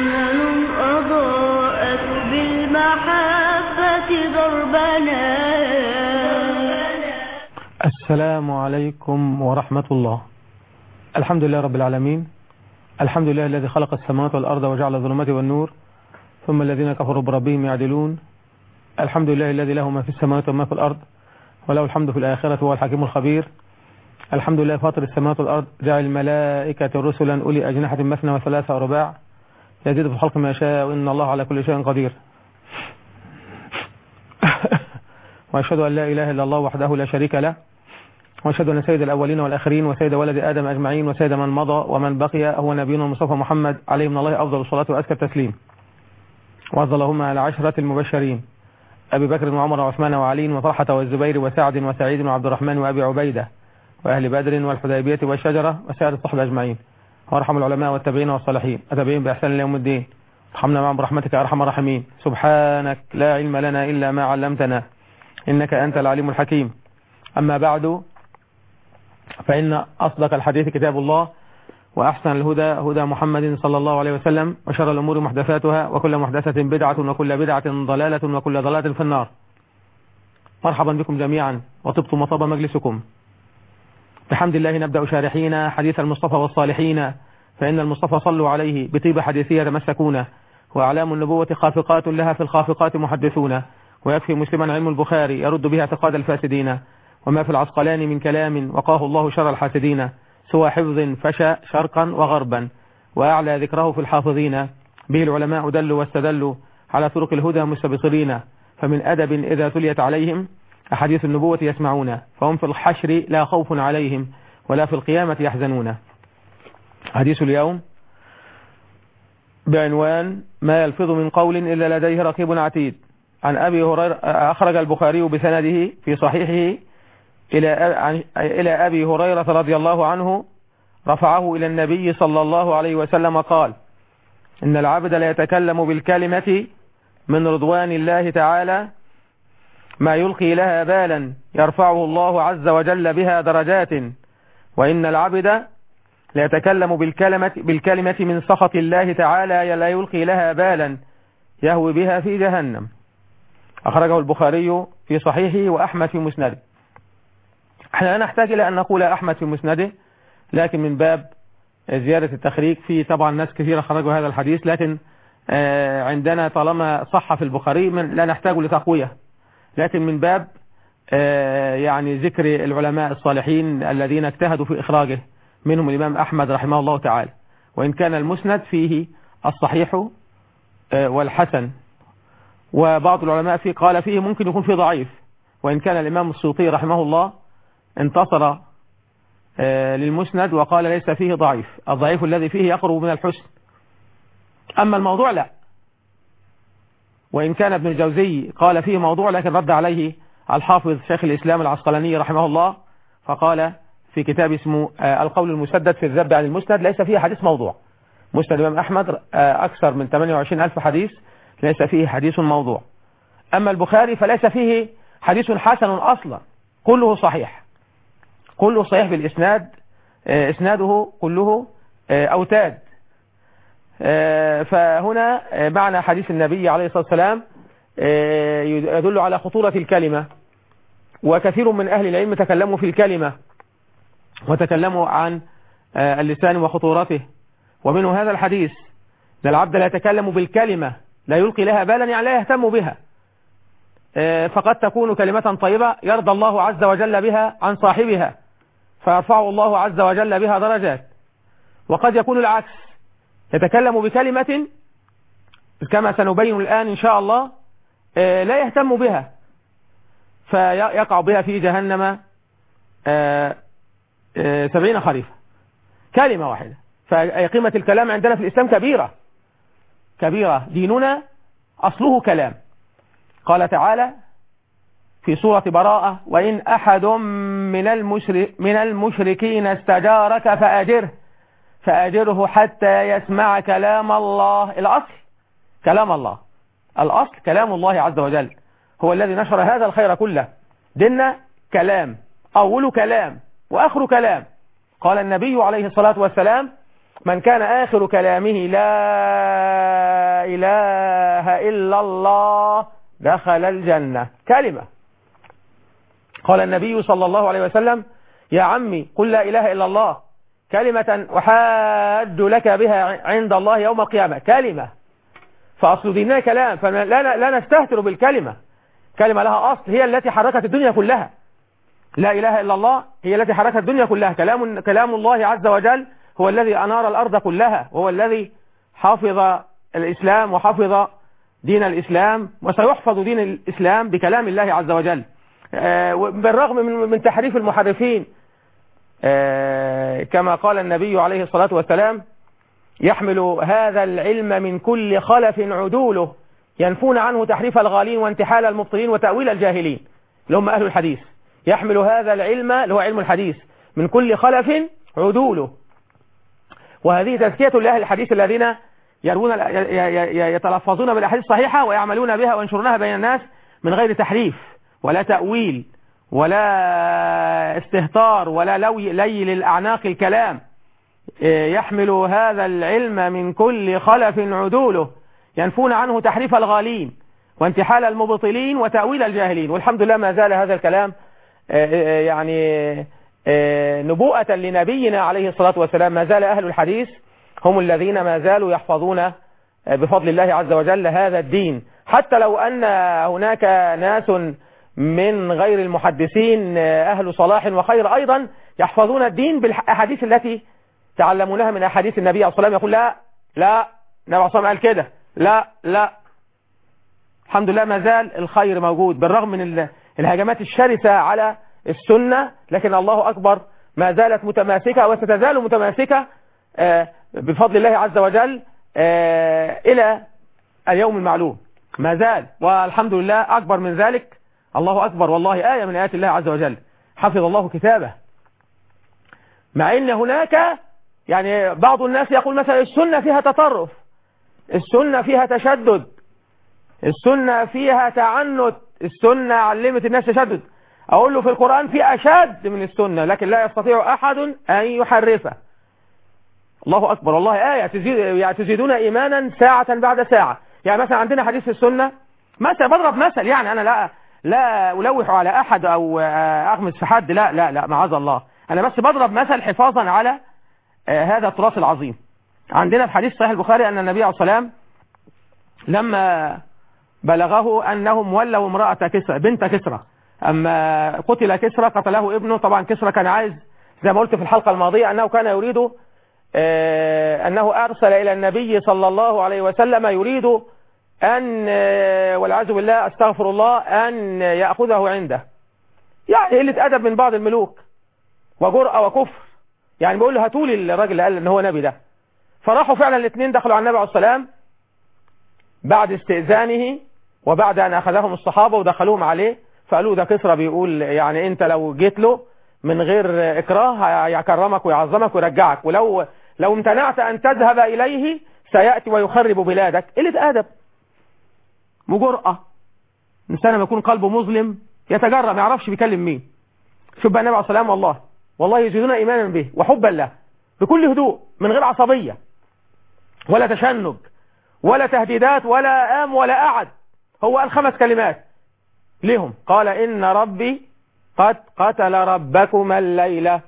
أمل أضاءت بالمحبة دربنا السلام عليكم ورحمة الله الحمد لله رب العالمين الحمد لله الذي خلق السماوات والأرض وجعل الظلمات والنور ثم الذين كفروا بربهم يعدلون الحمد لله الذي له ما في السماوات وما في الأرض وله الحمد في الآخرة هو الحكيم الخبير الحمد لله فاطر السماوات والأرض جعل الملائكة رسلا أولي أجنحة مثنى وثلاثة ورباع يزيد في الخلق ما يشاء وإن الله على كل شيء قدير وأشهد أن لا إله إلا الله وحده لا شريك له وأشهد أن سيد الأولين والآخرين وسيد ولد آدم أجمعين وسيد من مضى ومن بقي هو نبينا المصطفى محمد عليه من الله أفضل الصلاة وأزكى التسليم وأفضلهم على عشرة المبشرين أبي بكر وعمر وعثمان وعلي وطلحة والزبير وسعد وسعيد وعبد الرحمن وأبي عبيدة وأهل بدر والحديبية والشجرة وسائر الصحبة أجمعين وارحم العلماء والتابعين والصالحين التابعين بإحسان إلى يوم الدين ارحمنا معهم برحمتك يا أرحم الراحمين سبحانك لا علم لنا إلا ما علمتنا إنك أنت العليم الحكيم أما بعد فإن أصدق الحديث كتاب الله وأحسن الهدى هدى محمد صلى الله عليه وسلم وشر الأمور محدثاتها وكل محدثة بدعة وكل بدعة ضلالة وكل ضلالة في النار مرحبا بكم جميعا وطبتم وطاب مجلسكم بحمد الله نبدأ شارحين حديث المصطفى والصالحين فإن المصطفى صلوا عليه بطيب حديثه يتمسكون وأعلام النبوة خافقات لها في الخافقات محدثون ويكفي مسلما علم البخاري يرد بها اعتقاد الفاسدين وما في العسقلان من كلام وقاه الله شر الحاسدين سوى حفظ فشى شرقا وغربا وأعلى ذكره في الحافظين به العلماء دلوا واستدلوا على طرق الهدى مستبصرين فمن أدب إذا تليت عليهم أحاديث النبوة يسمعون فهم في الحشر لا خوف عليهم ولا في القيامة يحزنون حديث اليوم بعنوان ما يلفظ من قول إلا لديه رقيب عتيد عن أبي هريرة أخرج البخاري بسنده في صحيحه إلى إلى أبي هريرة رضي الله عنه رفعه إلى النبي صلى الله عليه وسلم قال إن العبد لا يتكلم بالكلمة من رضوان الله تعالى ما يلقي لها بالا يرفعه الله عز وجل بها درجات وإن العبد لا يتكلم بالكلمة, بالكلمة من سخط الله تعالى لا يلقي لها بالا يهوي بها في جهنم أخرجه البخاري في صحيحه وأحمد في مسنده احنا لا نحتاج إلى أن نقول أحمد في مسنده لكن من باب زيادة التخريج في طبعا ناس كثيرة خرجوا هذا الحديث لكن عندنا طالما صح في البخاري من لا نحتاج لتقوية لكن من باب يعني ذكر العلماء الصالحين الذين اجتهدوا في إخراجه منهم الإمام أحمد رحمه الله تعالى وإن كان المسند فيه الصحيح والحسن وبعض العلماء فيه قال فيه ممكن يكون فيه ضعيف وإن كان الإمام السيوطي رحمه الله انتصر للمسند وقال ليس فيه ضعيف الضعيف الذي فيه يقرب من الحسن أما الموضوع لا وإن كان ابن الجوزي قال فيه موضوع لكن رد عليه الحافظ شيخ الإسلام العسقلاني رحمه الله فقال في كتاب اسمه القول المسدد في الذب عن المسند ليس فيه حديث موضوع مسند الإمام أحمد أكثر من 28 ألف حديث ليس فيه حديث موضوع أما البخاري فليس فيه حديث حسن أصلا كله صحيح كله صحيح بالإسناد إسناده كله أوتاد فهنا معنى حديث النبي عليه الصلاة والسلام يدل على خطورة الكلمة وكثير من أهل العلم تكلموا في الكلمة وتكلموا عن اللسان وخطورته ومنه هذا الحديث أن العبد لا يتكلم بالكلمة لا يلقي لها بالا يعني لا يهتم بها فقد تكون كلمة طيبة يرضى الله عز وجل بها عن صاحبها فيرفعه الله عز وجل بها درجات وقد يكون العكس يتكلم بكلمة كما سنبين الآن إن شاء الله لا يهتم بها فيقع بها في جهنم سبعين خريفة كلمة واحدة فقيمة الكلام عندنا في الإسلام كبيرة كبيرة ديننا أصله كلام قال تعالى في سورة براءة وإن أحد من, المشرك من المشركين استجارك فأجره فأجره حتى يسمع كلام الله الأصل كلام الله الأصل كلام الله عز وجل هو الذي نشر هذا الخير كله ديننا كلام أول كلام وآخر كلام قال النبي عليه الصلاة والسلام من كان آخر كلامه لا إله إلا الله دخل الجنة كلمة قال النبي صلى الله عليه وسلم يا عمي قل لا إله إلا الله كلمة أحاد لك بها عند الله يوم القيامة كلمة فأصل ديننا كلام فلا لا نستهتر بالكلمة كلمة لها أصل هي التي حركت الدنيا كلها لا إله إلا الله هي التي حركت الدنيا كلها كلام, كلام الله عز وجل هو الذي أنار الأرض كلها وهو الذي حافظ الإسلام وحفظ دين الإسلام وسيحفظ دين الإسلام بكلام الله عز وجل بالرغم من تحريف المحرفين كما قال النبي عليه الصلاة والسلام يحمل هذا العلم من كل خلف عدوله ينفون عنه تحريف الغالين وانتحال المبطلين وتأويل الجاهلين اللي هم أهل الحديث يحمل هذا العلم اللي هو علم الحديث من كل خلف عدوله وهذه تزكية لأهل الحديث الذين يروون يتلفظون بالأحاديث الصحيحة ويعملون بها وينشرونها بين الناس من غير تحريف ولا تأويل ولا استهتار ولا لوي لي للأعناق الكلام يحمل هذا العلم من كل خلف عدوله ينفون عنه تحريف الغالين وانتحال المبطلين وتأويل الجاهلين والحمد لله ما زال هذا الكلام يعني نبوءة لنبينا عليه الصلاة والسلام ما زال أهل الحديث هم الذين ما زالوا يحفظون بفضل الله عز وجل هذا الدين حتى لو أن هناك ناس من غير المحدثين أهل صلاح وخير أيضا يحفظون الدين بالأحاديث التي تعلمونها من أحاديث النبي عليه الصلاة والسلام يقول لا لا النبي عليه الصلاة قال كده لا لا الحمد لله ما زال الخير موجود بالرغم من الهجمات الشرسة على السنة لكن الله أكبر ما زالت متماسكة وستزال متماسكة بفضل الله عز وجل إلى اليوم المعلوم ما زال والحمد لله أكبر من ذلك الله أكبر والله آية من آيات الله عز وجل حفظ الله كتابه مع ان هناك يعني بعض الناس يقول مثلا السنة فيها تطرف السنة فيها تشدد السنة فيها تعنت السنة علمت الناس تشدد اقول له في القرآن في اشد من السنة لكن لا يستطيع احد ان يحرفه الله اكبر والله آية تزيد يعني تزيدون ايمانا ساعة بعد ساعة يعني مثلا عندنا حديث في السنة مثلا بضرب مثل يعني انا لا لا ألوح على أحد أو أغمس في حد لا لا لا معاذ الله أنا بس بضرب مثل حفاظا على هذا التراث العظيم عندنا في حديث صحيح البخاري أن النبي عليه الصلاة والسلام لما بلغه أنهم ولوا امرأة كسرى بنت كسرى أما قتل كسرى قتله ابنه طبعا كسرى كان عايز زي ما قلت في الحلقة الماضية أنه كان يريد أنه أرسل إلى النبي صلى الله عليه وسلم يريد أن والعياذ بالله أستغفر الله أن يأخذه عنده يعني قلة أدب من بعض الملوك وجرأة وكفر يعني بيقول له هاتولي الراجل اللي قال ان هو نبي ده فراحوا فعلا الاثنين دخلوا على النبي عليه السلام بعد استئذانه وبعد أن أخذهم الصحابة ودخلوهم عليه فقالوا ده كسرى بيقول يعني أنت لو جيت له من غير إكراه يكرمك ويعظمك ويرجعك ولو لو امتنعت أن تذهب إليه سيأتي ويخرب بلادك قلة أدب وجرأة الإنسان لما يكون قلبه مظلم يتجرأ ما يعرفش بيكلم مين شوف بقى النبي عليه السلام والله والله يزيدون إيمانا به وحبا له بكل هدوء من غير عصبية ولا تشنج ولا تهديدات ولا آم ولا أعد هو قال خمس كلمات لهم قال إن ربي قد قتل ربكما الليلة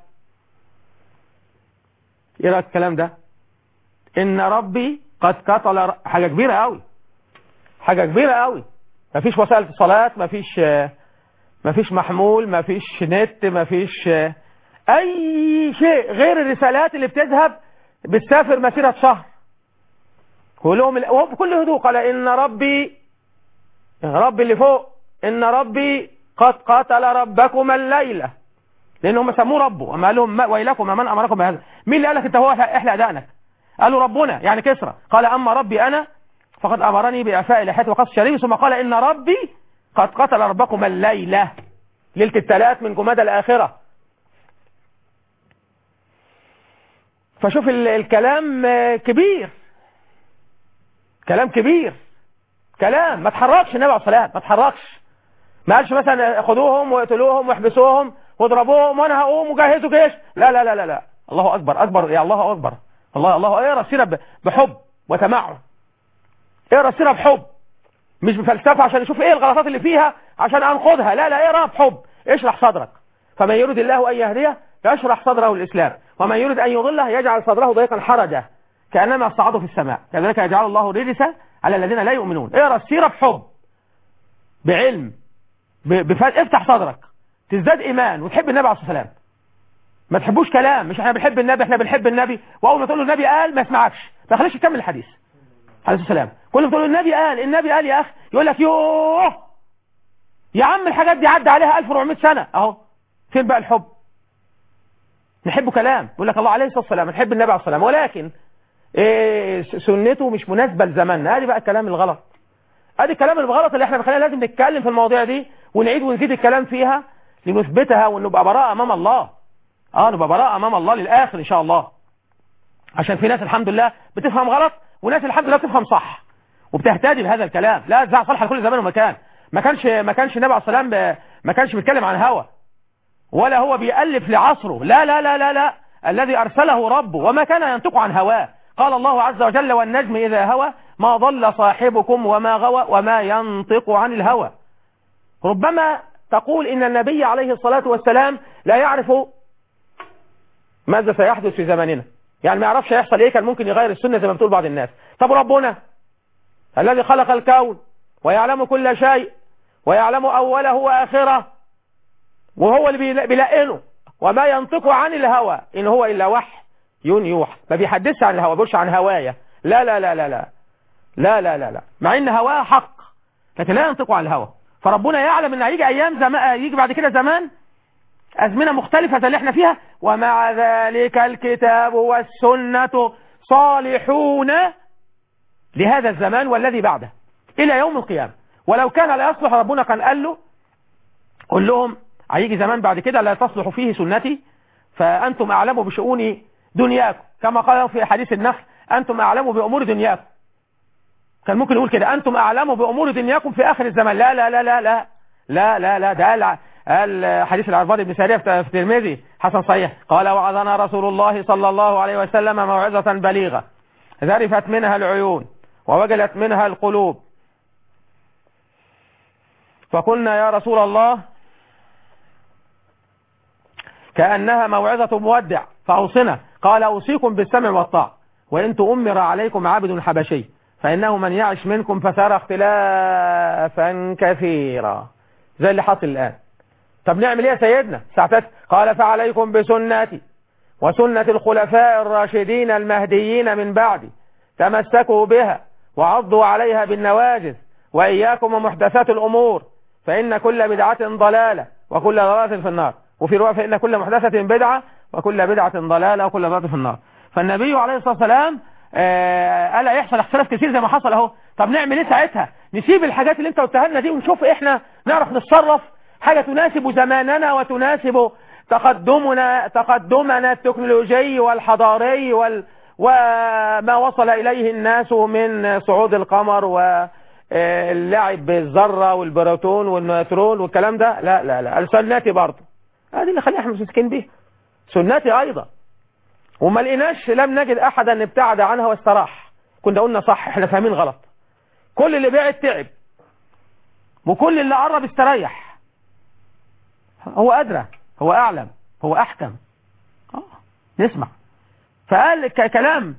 ايه رأيك الكلام ده إن ربي قد قتل حاجة كبيرة قوي حاجة كبيرة قوي مفيش وسائل اتصالات مفيش مفيش محمول مفيش نت مفيش اي شيء غير الرسالات اللي بتذهب بتسافر مسيرة شهر كلهم وهو بكل هدوء قال ان ربي ربي اللي فوق ان ربي قد قتل ربكم الليلة لان هم سموه ربه اما قال لهم ويلكم من امركم بهذا مين اللي قال لك انت هو احلى دقنك قالوا ربنا يعني كسرى قال اما ربي انا فقد امرني باعفاء لحيتي وقص شريبي ثم قال ان ربي قد قتل ربكم الليلة ليلة الثلاث من جماد الاخره فشوف الكلام كبير كلام كبير كلام ما تحركش النبي عليه الصلاه ما تحركش ما قالش مثلا خدوهم واقتلوهم واحبسوهم واضربوهم وانا هقوم وجهزوا جيش لا لا لا لا لا الله اكبر اكبر يا الله اكبر الله الله اقرا السيره بحب وتمعن اقرا السيره بحب مش بفلسفه عشان نشوف ايه الغلطات اللي فيها عشان انقذها لا لا اقرا بحب اشرح صدرك فمن يريد الله ان يهديه يشرح صدره الاسلام ومن يريد ان يضله يجعل صدره ضيقا حرجا كانما يصعد في السماء كذلك يجعل الله الرجس على الذين لا يؤمنون اقرا السيره بحب بعلم ب- بف... افتح صدرك تزداد ايمان وتحب النبي عليه الصلاه والسلام ما تحبوش كلام مش احنا بنحب النبي احنا بنحب النبي واول ما تقول له النبي قال ما يسمعكش ما تخليش يكمل الحديث عليه الصلاه والسلام كل ما تقول له النبي قال النبي قال يا اخي يقول لك يوه يا عم الحاجات دي عدى عليها 1400 سنه اهو فين بقى الحب نحبه كلام يقول لك الله عليه الصلاه والسلام نحب النبي عليه الصلاه والسلام ولكن إيه سنته مش مناسبه لزماننا ادي بقى الكلام الغلط ادي الكلام الغلط اللي احنا بنخلينا لازم نتكلم في المواضيع دي ونعيد ونزيد الكلام فيها لنثبتها ونبقى براء امام الله اه نبقى براء امام الله للاخر ان شاء الله عشان في ناس الحمد لله بتفهم غلط وناس الحمد لله بتفهم صح وبتهتدي بهذا الكلام لا ازاع صالح لكل زمان ومكان ما كانش ما كانش النبي عليه الصلاه والسلام ب- ما كانش بيتكلم عن هوى ولا هو بيألف لعصره لا لا لا لا لا الذي أرسله ربه وما كان ينطق عن هواه قال الله عز وجل والنجم إذا هوى ما ضل صاحبكم وما غوى وما ينطق عن الهوى ربما تقول إن النبي عليه الصلاة والسلام لا يعرف ماذا سيحدث في زماننا يعني ما يعرفش هيحصل ايه كان ممكن يغير السنة زي ما بتقول بعض الناس طب ربنا الذي خلق الكون ويعلم كل شيء ويعلم أوله وآخره وهو اللي بيلا- بيلقنه وما ينطق عن الهوى إن هو إلا وحي يوحى ما بيحدثش عن الهوى بيقولش عن هوايا لا لا لا لا لا لا لا لا لا مع إن هواه حق لكن لا ينطق عن الهوى فربنا يعلم إن هيجي أيام زمان يجي بعد كده زمان أزمنة مختلفة زي اللي احنا فيها ومع ذلك الكتاب والسنة صالحون لهذا الزمان والذي بعده إلى يوم القيامة ولو كان لا يصلح ربنا كان قال له قل لهم هيجي زمان بعد كده لا تصلح فيه سنتي فأنتم أعلموا بشؤون دنياكم كما قال في حديث النخل أنتم أعلموا بأمور دنياكم كان ممكن يقول كده أنتم أعلموا بأمور دنياكم في آخر الزمان لا لا لا لا لا لا لا لا ده قال قال حديث العرباض بن سارية في الترمذي حسن صحيح قال وعظنا رسول الله صلى الله عليه وسلم موعظة بليغة ذرفت منها العيون ووجلت منها القلوب فقلنا يا رسول الله كأنها موعظة مودع فأوصنا قال أوصيكم بالسمع والطاعة وإن تؤمر عليكم عبد حبشي فإنه من يعش منكم فسار اختلافا كثيرا زي اللي حاصل الآن طب نعمل ايه يا سيدنا ساعتها قال فعليكم بسنتي وسنة الخلفاء الراشدين المهديين من بعدي تمسكوا بها وعضوا عليها بالنواجذ وإياكم ومحدثات الأمور فإن كل بدعة ضلالة وكل ضلالة في النار وفي رواية فإن كل محدثة بدعة وكل بدعة ضلالة وكل ضلالة في النار فالنبي عليه الصلاة والسلام آه ألا يحصل اختلاف كثير زي ما حصل اهو طب نعمل ايه ساعتها نسيب الحاجات اللي انت قلتها لنا دي ونشوف احنا نعرف نتصرف حاجة تناسب زماننا وتناسب تقدمنا تقدمنا التكنولوجي والحضاري وال وما وصل إليه الناس من صعود القمر واللعب بالذرة والبروتون والنيوترون والكلام ده لا لا لا السناتي برضه هذه اللي خلينا احنا متمسكين بيها سناتي أيضا وما لقيناش لم نجد أحدا ابتعد عنها واستراح كنا قلنا صح احنا فاهمين غلط كل اللي بعد تعب وكل اللي قرب استريح هو أدرى هو أعلم هو أحكم آه. نسمع فقال كلام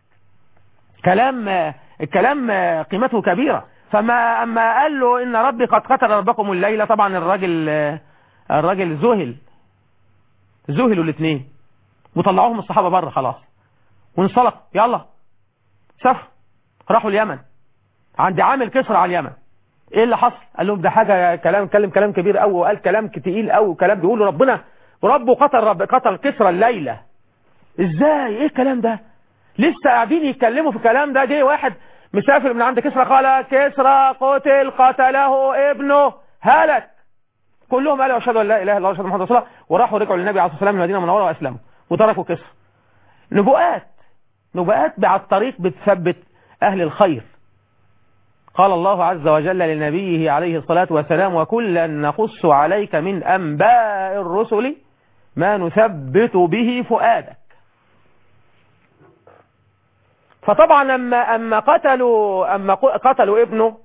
كلام الكلام قيمته كبيرة فما أما قال له إن ربي قد قتل ربكم الليلة طبعا الراجل الراجل ذهل ذهلوا الاثنين وطلعوهم الصحابة بره خلاص وانصلق يلا سافروا راحوا اليمن عند عامل كسرى على اليمن ايه اللي حصل قال لهم ده حاجة كلام كلم كلام كبير قوي وقال كلام تقيل قوي وكلام بيقول ربنا ربه قتل رب قتل كسرى الليلة ازاي ايه الكلام ده لسه قاعدين يتكلموا في الكلام ده جه واحد مسافر من عند كسرى قال كسرى قتل قتله ابنه هلك كلهم قالوا اشهد ان لا اله الا الله واشهد محمد رسول الله وراحوا رجعوا للنبي عليه الصلاه والسلام من المدينه المنوره واسلموا وتركوا كسرى نبوءات نبوءات بعد الطريق بتثبت اهل الخير قال الله عز وجل لنبيه عليه الصلاة والسلام وكلا نقص عليك من أنباء الرسل ما نثبت به فؤادك فطبعا لما اما قتلوا اما ق- قتلوا ابنه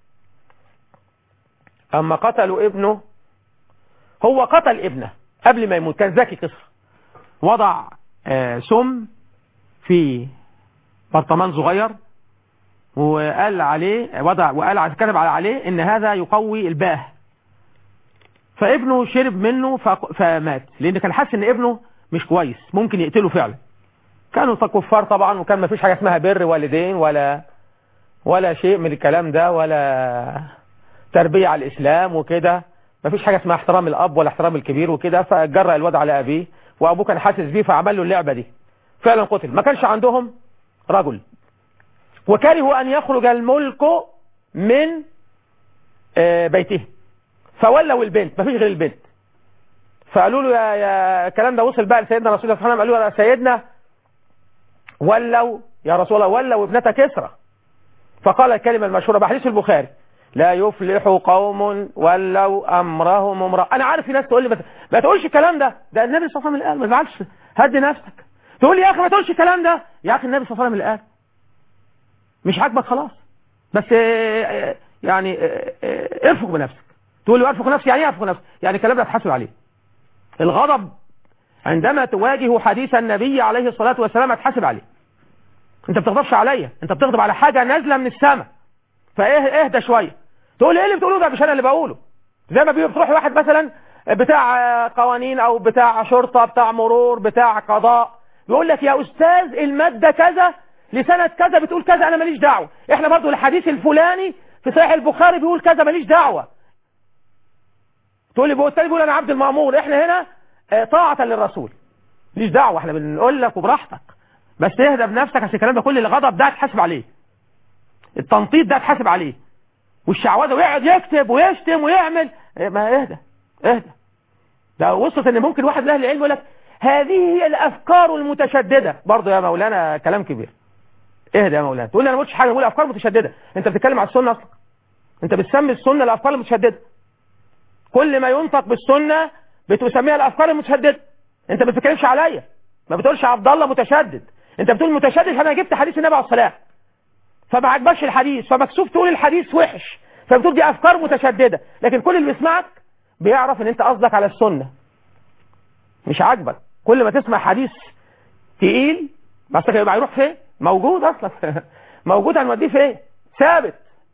اما قتلوا ابنه هو قتل ابنه قبل ما يموت كان ذكي قصر وضع آه، سم في برطمان صغير وقال عليه وضع وقال ع- كتب على عليه ان هذا يقوي الباه فابنه شرب منه فق- فمات لان كان حاسس ان ابنه مش كويس ممكن يقتله فعلا كانوا كفار طبعا وكان ما فيش حاجه اسمها بر والدين ولا ولا شيء من الكلام ده ولا تربيه على الاسلام وكده ما فيش حاجه اسمها احترام الاب ولا احترام الكبير وكده فجرأ الواد على ابيه وابوه كان حاسس بيه فعمل له اللعبه دي فعلا قتل ما كانش عندهم رجل وكرهوا أن يخرج الملك من آه، بيته فولوا البنت مفيش غير البنت فقالوا له يا, يا الكلام ده وصل بقى لسيدنا رسول الله صلى الله عليه وسلم قالوا له يا سيدنا ولوا يا رسول الله ولوا ابنة كسرى فقال الكلمة المشهورة بحديث البخاري لا يفلح قوم ولوا امرهم امرأة انا عارف في ناس تقول لي بس ما تقولش الكلام ده ده النبي صلى الله عليه وسلم اللي قال ما تزعلش هدي نفسك تقول لي يا اخي ما تقولش الكلام ده يا اخي النبي صلى الله عليه وسلم اللي قال مش عاجبك خلاص بس آه، آه، يعني آه، آه، ارفق بنفسك تقول لي ارفق نفسي يعني ايه ارفق نفسي يعني الكلام ده هتحاسب عليه الغضب عندما تواجه حديث النبي عليه الصلاة والسلام هتحاسب عليه انت بتغضبش عليا انت بتغضب على حاجة نازلة من السماء فايه اهدى شوية تقول لي ايه اللي بتقوله ده مش انا اللي بقوله زي ما بيجي بتروح واحد مثلا بتاع آه، قوانين او بتاع شرطة بتاع مرور بتاع قضاء يقول لك يا استاذ المادة كذا لسنة كذا بتقول كذا انا ماليش دعوة احنا برضو الحديث الفلاني في صحيح البخاري بيقول كذا ماليش دعوة تقول لي بقول تاني بيقول انا عبد المأمور احنا هنا آه، طاعة للرسول ماليش دعوة احنا بنقول لك وبراحتك بس اهدى بنفسك عشان الكلام ده كل الغضب ده هتحاسب عليه التنطيط ده هتحاسب عليه والشعوذه ويقعد يكتب ويشتم ويعمل إيه، ما اهدى اهدى ده وصلت ان ممكن واحد من اهل العلم يقول لك هذه هي الافكار المتشدده برضه يا مولانا كلام كبير اهدى يا مولانا تقول لي انا ما قلتش حاجه بقول افكار متشدده انت بتتكلم على السنه اصلا انت بتسمي السنه الافكار المتشدده كل ما ينطق بالسنه بتسميها الافكار المتشدده انت ما بتتكلمش عليا ما بتقولش عبد الله متشدد انت بتقول متشدد فانا جبت حديث النبي عليه الصلاه فما عجبكش الحديث فمكسوف تقول الحديث وحش فبتقول دي افكار متشدده لكن كل اللي بيسمعك بيعرف ان انت قصدك على السنه مش عاجبك كل ما تسمع حديث تقيل بس يبقى يروح فين موجود اصلا موجود هنوديه فين ثابت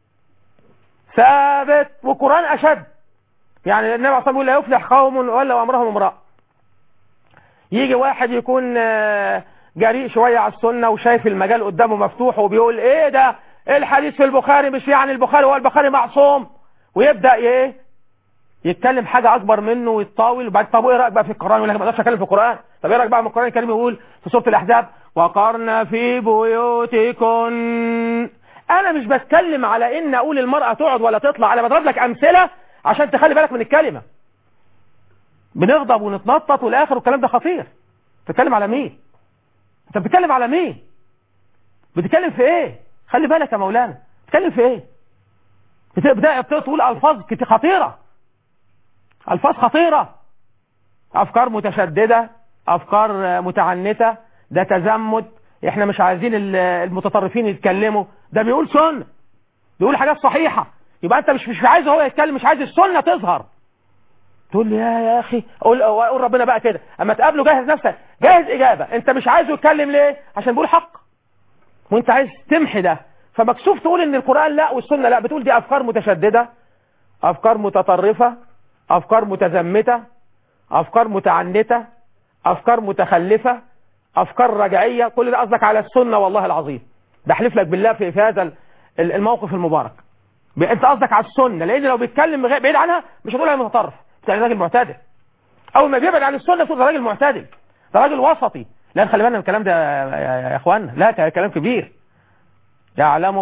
ثابت والقران اشد يعني النبي عليه الصلاه والسلام يقول لا يفلح قوم ولا امرهم امراه يجي واحد يكون آه، جريء شوية على السنة وشايف المجال قدامه مفتوح وبيقول ايه ده إيه الحديث في البخاري مش يعني البخاري هو البخاري معصوم ويبدأ ايه يتكلم حاجة اكبر منه ويتطاول وبعد طب ايه رأيك بقى في القرآن يقول لك ما اقدرش اتكلم في القرآن طب ايه رأيك بقى من القرآن الكريم يقول في سورة الاحزاب وقرن في بيوتكن انا مش بتكلم على ان اقول المرأة تقعد ولا تطلع انا بضرب لك امثلة عشان تخلي بالك من الكلمة بنغضب ونتنطط والاخر والكلام ده خطير بتتكلم على مين انت بتتكلم على مين بتتكلم في ايه خلي بالك يا مولانا بتتكلم في ايه بتبدا تقول الفاظ كت- خطيره الفاظ خطيره افكار متشدده افكار آه، متعنته ده تزمت احنا مش عايزين ال- المتطرفين يتكلموا ده بيقول سنه بيقول حاجات صحيحه يبقى انت مش مش عايزه هو يتكلم مش عايز السنه تظهر تقول لي يا يا اخي اقول اقول ربنا بقى كده اما تقابله جهز نفسك جهز اجابه انت مش عايزه يتكلم ليه عشان بيقول حق وانت عايز تمحي ده فمكسوف تقول ان القران لا والسنه لا بتقول دي افكار متشدده افكار متطرفه افكار متزمته افكار متعنته افكار متخلفه افكار رجعيه كل ده قصدك على السنه والله العظيم بحلف لك بالله في, في هذا ال- ال- الموقف المبارك ب- انت قصدك على السنه لان لو بيتكلم غير- بعيد عنها مش هتقول عليه متطرف بتاع راجل معتدل اول ما بيبعد عن السنه تقول ده راجل معتدل ده راجل وسطي لا خلي بالنا من الكلام ده يا- يا يا اخوانا لا ك- كلام كبير يعلم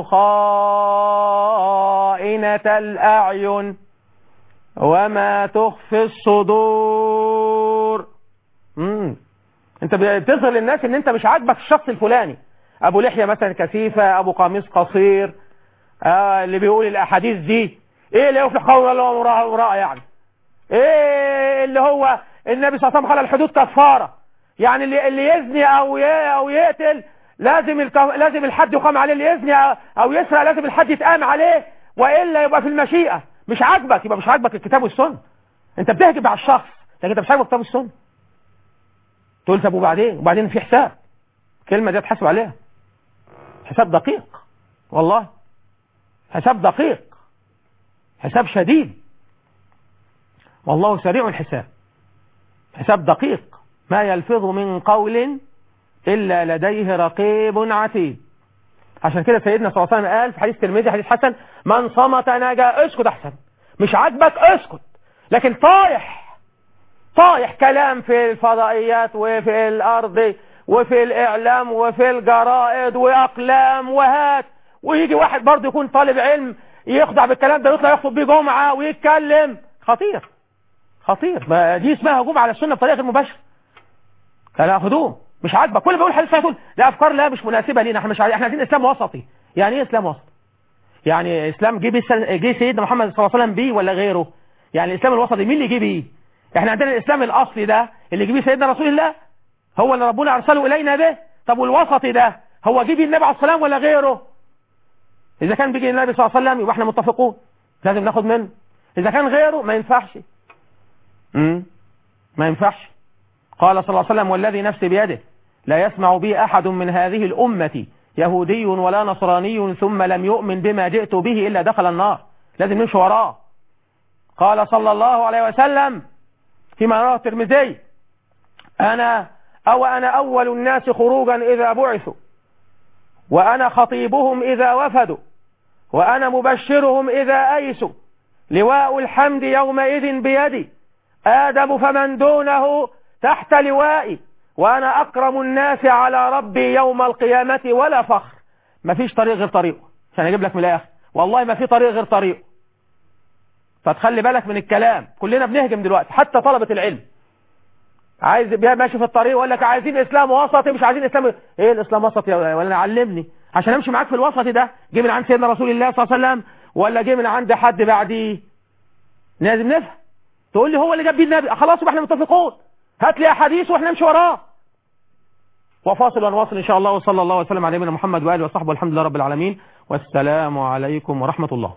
خائنة الأعين وما تخفي الصدور مم. انت بتظهر للناس ان انت مش عاجبك الشخص الفلاني ابو لحية مثلا كثيفة ابو قميص قصير آه اللي بيقول الاحاديث دي ايه اللي يفلح قول الله وامرأة وامرأة يعني ايه اللي هو النبي صلى الله عليه وسلم قال الحدود كفارة يعني اللي اللي يزني او ي- او يقتل لازم الك... لازم الحد يقام عليه اللي يزني او يسرق لازم الحد يتقام عليه والا يبقى في المشيئه مش عاجبك يبقى مش عاجبك الكتاب والسنه انت بتهجم على الشخص لكن انت مش عاجبك الكتاب والسنه تقول طب وبعدين وبعدين في حساب الكلمه دي تحاسب عليها حساب دقيق والله حساب دقيق حساب شديد والله سريع الحساب حساب دقيق ما يلفظ من قول إلا لديه رقيب عتيد عشان كده سيدنا صلى الله عليه وسلم قال في حديث ترمذي حديث حسن من صمت نجا اسكت احسن مش عاجبك اسكت لكن طايح طايح كلام في الفضائيات وفي الارض وفي الاعلام وفي الجرائد واقلام وهات ويجي واحد برضه يكون طالب علم يخدع بالكلام ده يطلع يخطب بيه جمعه ويتكلم خطير خطير ما دي اسمها هجوم على السنه بطريقه غير مباشره لا هجوم مش عاجبك كل ما بيقول حديث تقول ده افكار لا مش مناسبه لينا احنا مش عايزين احنا عايزين اسلام وسطي يعني ايه اسلام وسطي يعني اسلام جه بيه جه سيدنا محمد صلى الله عليه وسلم بيه ولا غيره يعني الاسلام الوسطي مين اللي جه بيه احنا عندنا الاسلام الاصلي ده اللي جه بيه سيدنا رسول الله هو اللي ربنا ارسله الينا به طب والوسطي ده هو جه بيه النبي عليه الصلاه والسلام ولا غيره اذا كان بيجي النبي صلى الله عليه وسلم يبقى احنا متفقون لازم ناخد منه اذا كان غيره ما ينفعش امم ما ينفعش قال صلى الله عليه وسلم والذي نفسي بيده لا يسمع بي أحد من هذه الأمة يهودي ولا نصراني ثم لم يؤمن بما جئت به إلا دخل النار لازم نمشي وراه قال صلى الله عليه وسلم فيما رواه الترمذي أنا أو أنا أول الناس خروجا إذا بعثوا وأنا خطيبهم إذا وفدوا وأنا مبشرهم إذا أيسوا لواء الحمد يومئذ بيدي آدم فمن دونه تحت لوائي وأنا أكرم الناس على ربي يوم القيامة ولا فخر مفيش طريق غير طريقه عشان أجيب لك من الآخر والله ما في طريق غير طريقه فتخلي بالك من الكلام كلنا بنهجم دلوقتي حتى طلبة العلم عايز ماشي في الطريق ويقول لك عايزين اسلام وسطي مش عايزين اسلام ايه الاسلام وسطي ولا علمني عشان امشي معاك في الوسط ده جه من عند سيدنا رسول الله صلى الله عليه وسلم ولا جه من عند حد بعديه لازم نفهم تقول لي هو اللي جاب بيه النبي خلاص يبقى احنا متفقون هات لي احاديث واحنا نمشي وراه وفاصل ونواصل ان شاء الله وصلى الله وسلم على نبينا محمد واله وصحبه الحمد لله رب العالمين والسلام عليكم ورحمه الله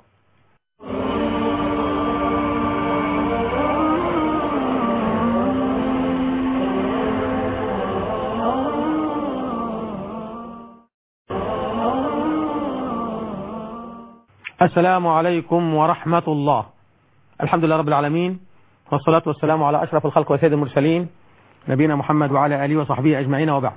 السلام عليكم ورحمة الله الحمد لله رب العالمين والصلاة والسلام على أشرف الخلق وسيد المرسلين نبينا محمد وعلى آله وصحبه أجمعين وبعد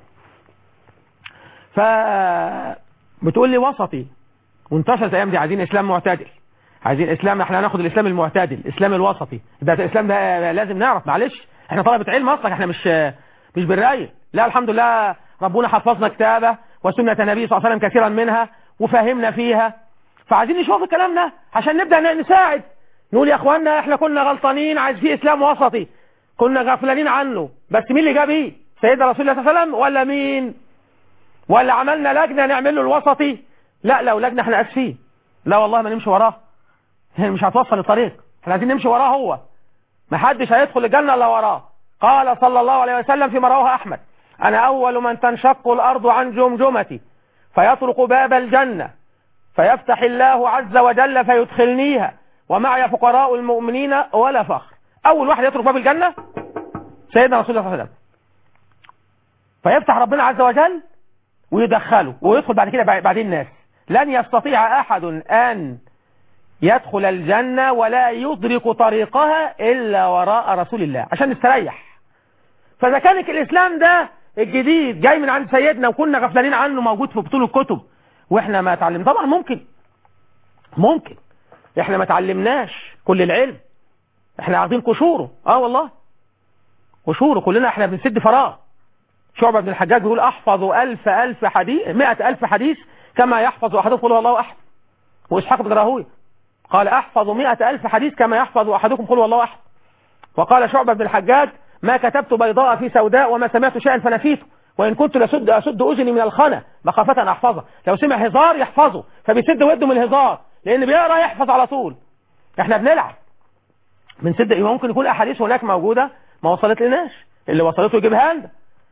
ف بتقول لي وسطي وانتشرت الايام دي عايزين اسلام معتدل عايزين اسلام احنا هناخد الاسلام المعتدل الاسلام الوسطي ده الاسلام ده لازم نعرف معلش احنا طلبة علم اصلا احنا مش مش بالرأي لا الحمد لله ربنا حفظنا كتابه وسنة النبي صلى الله عليه وسلم كثيرا منها وفهمنا فيها فعايزين نشوف الكلام ده عشان نبدأ نساعد نقول يا اخوانا احنا كنا غلطانين عايز في اسلام وسطي كنا غفلانين عنه بس مين اللي جاب ايه سيدنا رسول الله صلى الله عليه وسلم ولا مين ولا عملنا لجنة نعمل له الوسطي لا لو لجنة احنا اسفين لا والله ما نمشي وراه مش هتوصل الطريق احنا عايزين نمشي وراه هو ما حدش هيدخل الجنة الا وراه قال صلى الله عليه وسلم فيما رواه احمد انا اول من تنشق الارض عن جمجمتي فيطرق باب الجنة فيفتح الله عز وجل فيدخلنيها ومعي فقراء المؤمنين ولا فخر اول واحد يترك باب الجنة سيدنا رسول الله صلى الله عليه وسلم فيفتح ربنا عز وجل ويدخله ويدخل بعد كده بعدين الناس لن يستطيع احد ان يدخل الجنة ولا يدرك طريقها الا وراء رسول الله عشان نستريح فاذا كان الاسلام ده الجديد جاي من عند سيدنا وكنا غفلانين عنه موجود في بطول الكتب واحنا ما تعلم طبعا ممكن ممكن احنا ما تعلمناش كل العلم احنا عارفين قشوره اه والله قشوره كلنا احنا بنسد فراغ شعبة بن الحجاج بيقول احفظ الف الف حديث مئة الف حديث كما يحفظ احدكم قل هو الله احد واسحاق بن راهويه قال احفظ مئة الف حديث كما يحفظ احدكم قل هو الله احد وقال شعبة بن الحجاج ما كتبت بيضاء في سوداء وما سمعت شيئا فنسيته وإن كنت لسد أسد أذني من الخنا مخافة أن أحفظه لو سمع هزار يحفظه فبيسد وده من الهزار لأن بيقرأ يحفظ على طول احنا بنلعب بنسد ممكن يكون أحاديث هناك موجودة ما وصلت لناش اللي وصلته يجيبها لنا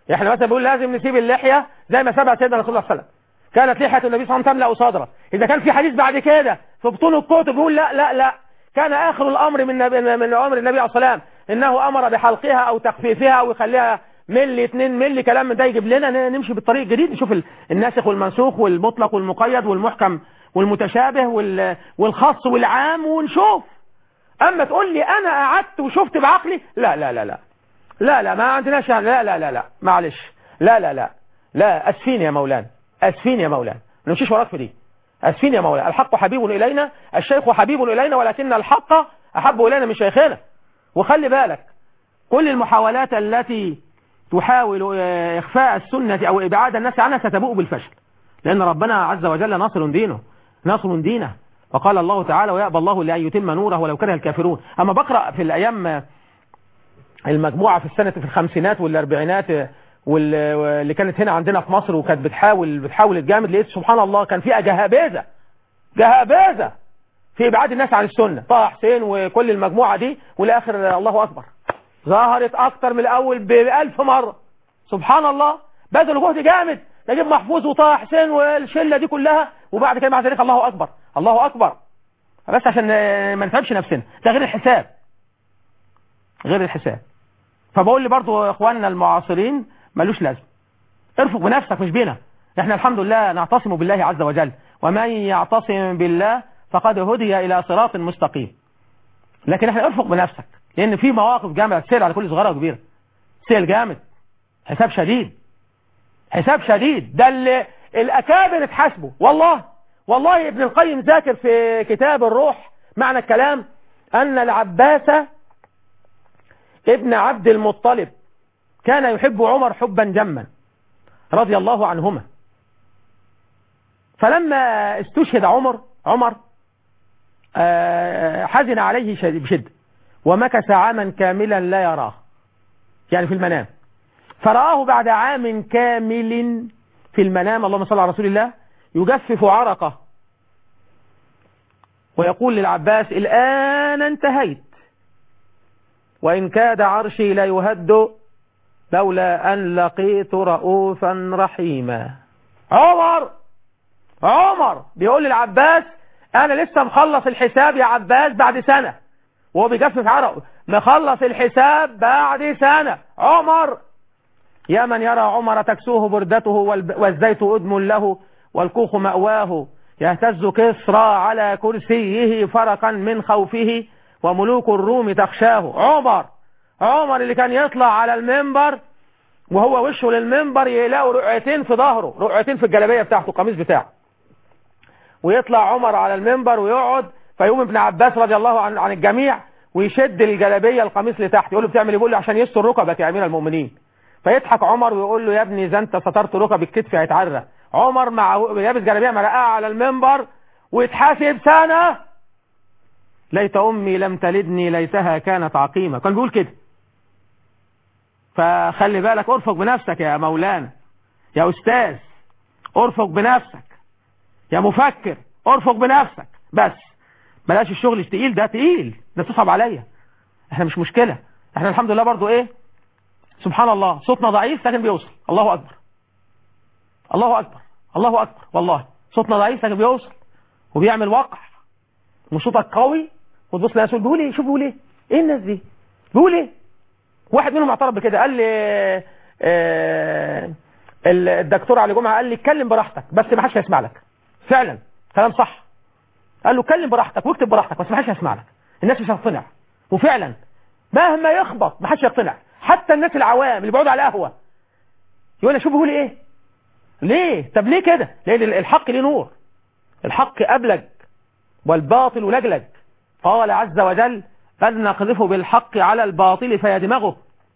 احنا مثلا بنقول لازم نسيب اللحية زي ما سبع سيدنا رسول الله صلى الله عليه وسلم كانت لحية النبي صلى الله عليه وسلم تملأ صدره إذا كان في حديث بعد كده في بطون الكتب بيقول لا لا لا كان آخر الأمر من نبي من أمر النبي عليه الصلاة والسلام إنه أمر بحلقها أو تخفيفها أو يخليها ملي اتنين ملي كلام من ده يجيب لنا ن- نمشي بالطريق الجديد نشوف ال- الناسخ والمنسوخ والمطلق والمقيد والمحكم والمتشابه وال- والخاص والعام ونشوف أما تقول لي أنا قعدت وشفت بعقلي لا لا لا لا لا لا ما عندناش لا لا لا لا معلش لا لا لا لا أسفين يا مولانا أسفين يا مولانا ما نمشيش وراك في دي أسفين يا مولانا الحق حبيب إلينا الشيخ حبيب إلينا ولكن الحق أحب إلينا من شيخنا وخلي بالك كل المحاولات التي تحاول آه، إخفاء السنة أو إبعاد الناس عنها ستبوء بالفشل لأن ربنا عز وجل ناصر دينه ناصر دينه وقال الله تعالى ويأبى الله لأن يتم نوره ولو كره الكافرون أما بقرأ في الأيام آه، المجموعة في السنة في الخمسينات والأربعينات آه، وال- واللي كانت هنا عندنا في مصر وكانت بتحاول بتحاول الجامد لقيت سبحان الله كان فيها جهابذة جهابذة في إبعاد الناس عن السنة طه حسين وكل المجموعة دي والآخر آه، الله أكبر ظهرت أكتر من الأول بألف مرة سبحان الله بذلوا جهد جامد نجيب محفوظ وطه حسين والشلة دي كلها وبعد كده مع ذلك الله أكبر الله أكبر بس عشان آه، ما نتعبش نفسنا ده غير الحساب غير الحساب فبقول لي برضو اخواننا المعاصرين ملوش لازم ارفق بنفسك مش بينا احنا الحمد لله نعتصم بالله عز وجل ومن يعتصم بالله فقد هدي الى صراط مستقيم لكن احنا ارفق بنفسك لان في مواقف جامده تسير على كل صغيره وكبيره سير جامد حساب شديد حساب شديد ده اللي الاكابر اتحاسبوا والله والله ابن القيم ذاكر في كتاب الروح معنى الكلام ان العباس ابن عبد المطلب كان يحب عمر حبا جما رضي الله عنهما فلما استشهد عمر عمر آه، حزن عليه شد- بشدة ومكث عاما كاملا لا يراه يعني في المنام فرآه بعد عام كامل في المنام اللهم صل على رسول الله يجفف عرقه ويقول للعباس الآن انتهيت وإن كاد عرشي ليهد لولا أن لقيت رؤوفا رحيما عمر عمر بيقول للعباس أنا لسه مخلص الحساب يا عباس بعد سنة وهو بيجفف عرقه مخلص الحساب بعد سنة عمر يا من يرى عمر تكسوه بردته والب- والزيت أدم له والكوخ مأواه يهتز كسرى على كرسيه فرقا من خوفه وملوك الروم تخشاه عمر عمر اللي كان يطلع على المنبر وهو وشه للمنبر يلاقوا رقعتين في ظهره رقعتين في الجلابية بتاعته القميص بتاعه ويطلع عمر على المنبر ويقعد فيقوم ابن عباس رضي الله عن, عن الجميع ويشد الجلابية القميص لتحت يقول له بتعمل ايه بيقول له عشان يستر ركبك يا امير المؤمنين فيضحك عمر ويقول له يا ابني اذا انت سترت ركب الكتف هيتعرى عمر مع لابس جلابيه مرقعه على المنبر ويتحاسب سنه ليت امي لم تلدني ليتها كانت عقيمه كان بيقول كده فخلي بالك ارفق بنفسك يا مولانا يا استاذ ارفق بنفسك يا مفكر ارفق بنفسك بس بلاش الشغل التقيل ده تقيل ده تصعب عليا احنا مش مشكله احنا الحمد لله برضو ايه سبحان الله صوتنا ضعيف لكن بيوصل الله أكبر الله أكبر الله أكبر والله صوتنا ضعيف لكن بيوصل وبيعمل وقع وصوتك قوي وتبص لناس يقول بيقول ايه شوف بيقول ايه ايه الناس دي بيقول ايه واحد منهم اعترف بكده قال لي آه الدكتور علي جمعه قال لي اتكلم براحتك بس ما حدش هيسمع لك فعلا كلام صح قال له اتكلم براحتك واكتب براحتك بس ما حدش هيسمع لك الناس مش هتقتنع وفعلا مهما يخبط ما حدش يقتنع حتى الناس العوام اللي بيقعدوا على القهوه يقول لك شوف بيقول ايه ليه طب ليه كده لان الحق ليه نور الحق ابلج والباطل لجلج قال عز وجل بل نقذف بالحق على الباطل فيدمغه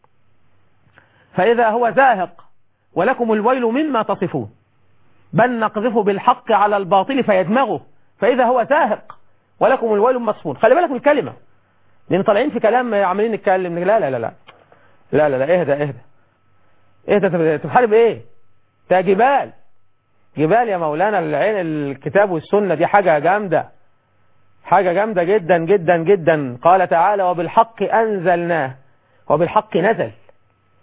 فإذا هو زاهق ولكم الويل مما تصفون بل نقذف بالحق على الباطل فيدمغه فإذا هو زاهق ولكم الويل مما تصفون خلي بالك من الكلمة لأن طالعين في كلام عمالين نتكلم لا لا لا لا لا لا لا اهدى اهدى اهدى تبحارب ايه ده جبال جبال يا مولانا العين الكتاب والسنة دي حاجة جامدة حاجة جامدة جدا جدا جدا قال تعالى وبالحق أنزلناه وبالحق نزل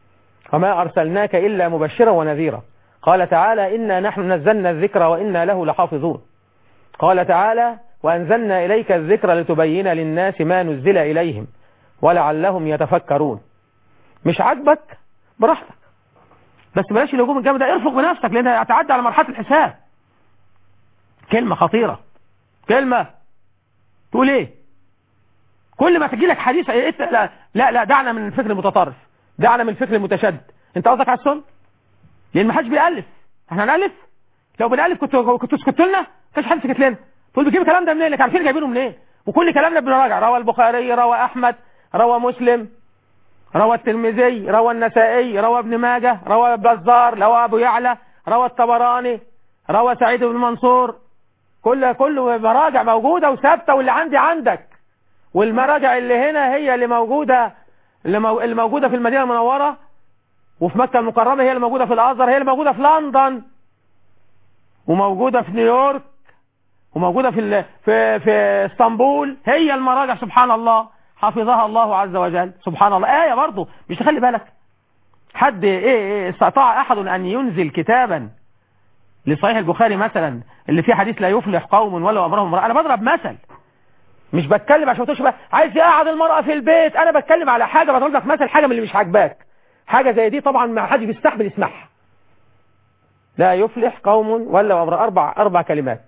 وما أرسلناك إلا مبشرا ونذيرا قال تعالى إنا نحن نزلنا الذكر وإنا له لحافظون قال تعالى وأنزلنا إليك الذكر لتبين للناس ما نزل إليهم ولعلهم يتفكرون مش عاجبك براحتك بس بلاش الهجوم الجامد ده ارفق بنفسك لأنها هتعدي على مرحلة الحساب كلمة خطيرة كلمة تقول ايه كل ما تجي لك حديث إيه لا لا لا دعنا من الفكر المتطرف دعنا من الفكر المتشدد انت قصدك على السنه لان ما حدش بيالف احنا هنالف لو بنالف كنت كنت سكت لنا كانش حد سكت لنا تقول بتجيب الكلام ده منين لك عارفين جايبينه منين وكل كلامنا بنراجع روى البخاري روى احمد روى مسلم روى الترمذي روى النسائي روى ابن ماجه روى البزار روى ابو يعلى روى الطبراني روى سعيد بن منصور كل كل مراجع موجوده وثابته واللي عندي عندك والمراجع اللي هنا هي اللي موجوده اللي مو- اللي موجوده في المدينه المنوره وفي مكه المكرمه هي اللي موجوده في الازهر هي اللي موجوده في لندن وموجوده في نيويورك وموجوده في ال- في في اسطنبول هي المراجع سبحان الله حفظها الله عز وجل سبحان الله ايه برضه مش تخلي بالك حد ايه ايه استطاع احد ان ينزل كتابا لصحيح البخاري مثلا اللي فيه حديث لا يفلح قوم ولا امرهم امرأة انا بضرب مثل مش بتكلم عشان تقولش بقى عايز يقعد المرأة في البيت انا بتكلم على حاجة بضرب لك مثل حاجة من اللي مش عاجباك حاجة زي دي طبعا ما حدش بيستحمل يسمعها لا يفلح قوم ولا امرأة اربع اربع كلمات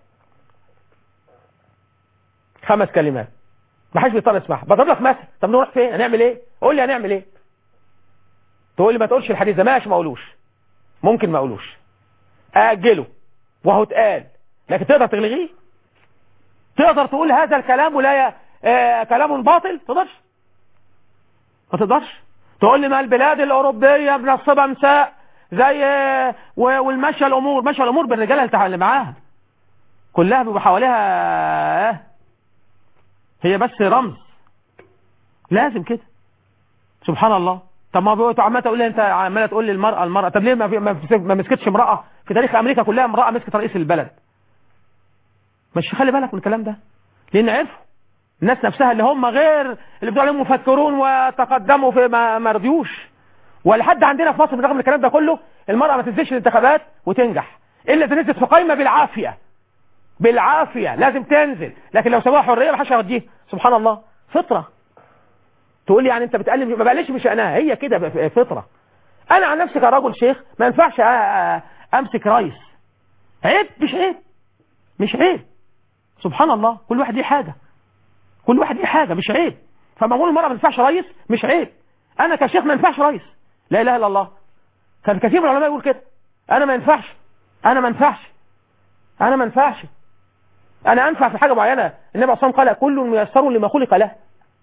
خمس كلمات ما حدش بيضطر يسمعها بضرب لك مثل طب نروح فين هنعمل ايه قول لي هنعمل ايه تقول لي ما تقولش الحديث ده ماشي ما اقولوش ممكن ما اقولوش اجله وهو اتقال لكن تقدر تلغيه تقدر تقول هذا الكلام ولا ي... آه كلام باطل تقدرش ما تقدرش تقول لي ما البلاد الأوروبية بنصبها مساء زي آه، و- والمشى الأمور مشى الأمور بالرجالة اللي تع- اللي معاها كلها بيبقى حواليها آه، هي بس رمز لازم كده سبحان الله طب ما بقى عمال تقول لي انت عماله تقول لي المرأة المرأة طب ليه ما في ما في- ما مسكتش امرأة في تاريخ امريكا كلها امرأة مسكت رئيس البلد مش خلي بالك من الكلام ده لان عرفوا الناس نفسها اللي هم غير اللي بيقولوا عليهم مفكرون وتقدموا في ما ما رضيوش ولحد عندنا في مصر بالرغم من الكلام ده كله المرأة ما تنزلش الانتخابات وتنجح الا اذا نزلت في قايمة بالعافية بالعافية لازم تنزل لكن لو سووها حرية ما حدش هيوديها سبحان الله فطرة تقول لي يعني انت بتقلل ما بقللش بشأنها هي كده ب- فطرة انا عن نفسي كراجل شيخ ما ينفعش أ- أ- امسك رئيس عيب مش عيب مش عيب سبحان الله كل واحد ليه حاجة كل واحد ليه حاجة مش عيب فما اقول المرأة ما ينفعش رئيس مش عيب انا كشيخ ما ينفعش رئيس لا اله الا الله كان كثير من العلماء يقول كده انا ما ينفعش انا ما ينفعش انا ما ينفعش انا انفع في حاجة معينة النبي صلى الله عليه وسلم قال كل ميسر لما خلق له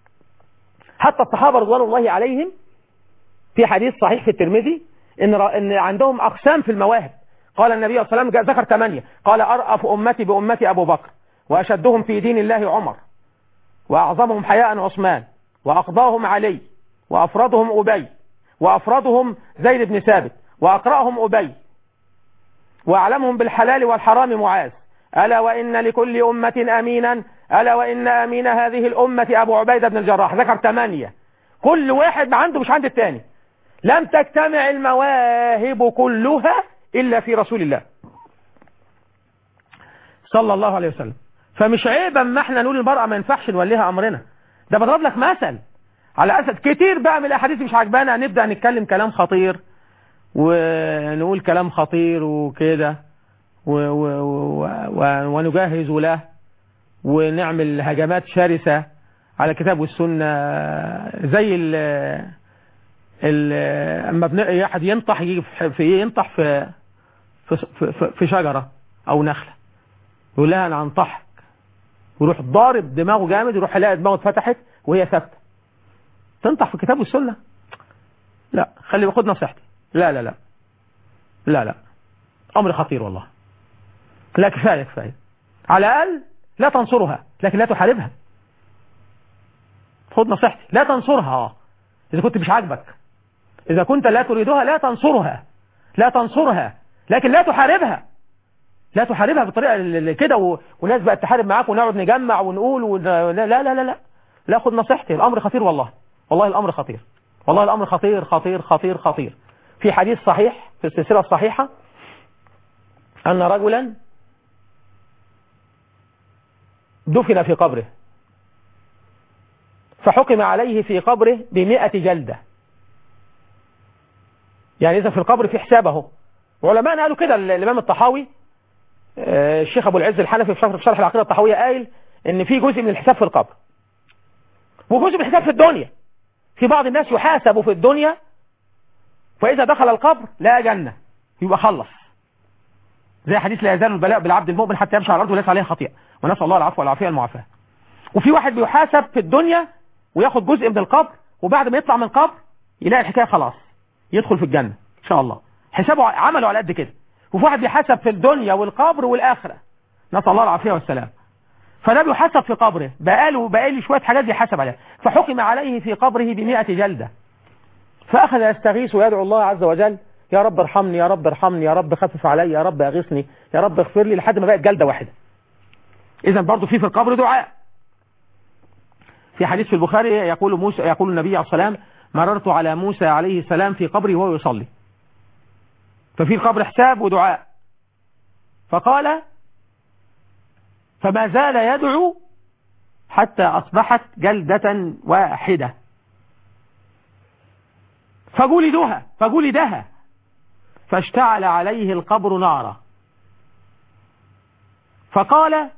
حتى الصحابة رضوان الله عليهم في حديث صحيح في الترمذي ان را- ان عندهم اقسام في المواهب قال النبي صلى الله عليه وسلم جاء- ذكر ثمانية قال ارأف امتي بامتي ابو بكر واشدهم في دين الله عمر واعظمهم حياء عثمان واقضاهم علي وافرضهم ابي وافرضهم زيد بن ثابت واقرأهم ابي واعلمهم بالحلال والحرام معاذ الا وان لكل امة امينا الا وان امين هذه الامة ابو عبيدة بن الجراح ذكر ثمانية كل واحد ما عنده مش عند الثاني لم تجتمع المواهب كلها إلا في رسول الله صلى الله عليه وسلم فمش عيب اما احنا نقول المرأة ما ينفعش نوليها أمرنا ده بضرب لك مثل على أسد كتير بقى من الأحاديث مش عجبانا نبدأ نتكلم كلام خطير ونقول كلام خطير وكده و و و و ونجهز له ونعمل هجمات شرسة على الكتاب والسنة زي ال ال اما ابن واحد ينطح يجي في في- ينطح في في في, في شجرة او نخلة يقول لها انا هنطحك ويروح ضارب دماغه جامد يروح يلاقي دماغه اتفتحت وهي ثابته تنطح في الكتاب والسنة لا خلي خد نصيحتي لا لا لا لا لا امر خطير والله لا كفاية كفاية على الاقل لا تنصرها لكن لا تحاربها خد نصيحتي لا تنصرها إذا كنت مش عاجبك إذا كنت لا تريدها لا تنصرها لا تنصرها لكن لا تحاربها لا تحاربها بالطريقة اللي كده و... وناس بقت تحارب معاك ونقعد نجمع ونقول ون... لا لا لا لا لا لا خد نصيحتي الأمر خطير والله والله الأمر خطير والله الأمر خطير خطير خطير خطير في حديث صحيح في السلسلة الصحيحة أن رجلا دفن في قبره فحكم عليه في قبره بمئة جلدة يعني إذا في القبر في حسابه وعلماء قالوا كده الإمام الطحاوي آه، الشيخ أبو العز الحنفي في شرح- في شرح العقيدة الطحاوية قايل إن في جزء من الحساب في القبر وجزء من الحساب في الدنيا في بعض الناس يحاسب في الدنيا فإذا دخل القبر لا جنة يبقى خلص زي حديث لا يزال البلاء بالعبد المؤمن حتى يمشي على الأرض وليس عليه خطيئة ونسأل الله العفو والعافية المعافاة وفي واحد بيحاسب في الدنيا وياخد جزء من القبر وبعد ما يطلع من القبر يلاقي الحكاية خلاص يدخل في الجنة إن شاء الله حسابه عمله على قد كده وفي واحد بيحاسب في الدنيا والقبر والآخرة نسأل الله العافية والسلام فده بيحاسب في قبره بقاله بقالي شوية حاجات بيحاسب عليها فحكم عليه في قبره بمئة جلدة فأخذ يستغيث ويدعو الله عز وجل يا رب ارحمني يا رب ارحمني يا رب خفف علي يا رب اغثني يا رب اغفر لي لحد ما بقت جلدة واحدة إذا برضه في في القبر دعاء في حديث في البخاري يقول موسى يقول النبي عليه الصلاة والسلام مررت على موسى عليه السلام في قبره وهو يصلي ففي القبر حساب ودعاء فقال فما زال يدعو حتى أصبحت جلدة واحدة فجلدها فجلدها فاشتعل عليه القبر نارا فقال